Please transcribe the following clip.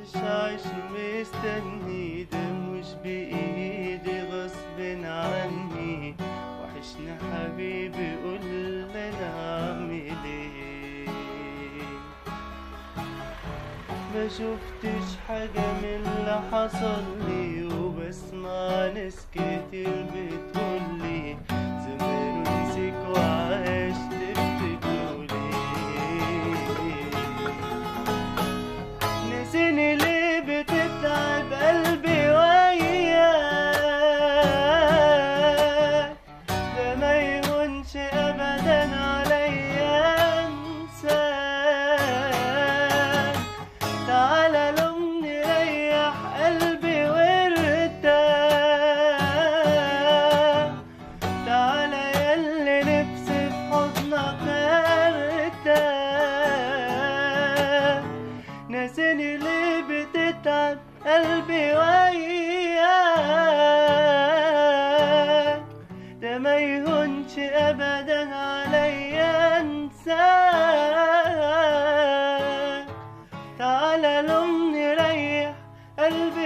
مقدرش اعيش مستني ده مش بايدي غصب عني وحشنا حبيبي قول لنا اعمل ايه ما شفتش حاجة من اللي حصل لي وبسمع ناس كتير بتقولي زمان نسيك وعاش تفتكروا ليه نسيني ليه بتتعب قلبي وياك ده ما يهونش ابدا عليا انساك تعالى لومني ريح قلبي وارتاح تعالى ياللي نفسي في حضنك ارتاح ناسيني ليه بتتعب قلبي وياك ده ما يهونش ابدا عليا انساك تعالى لومني ريح قلبي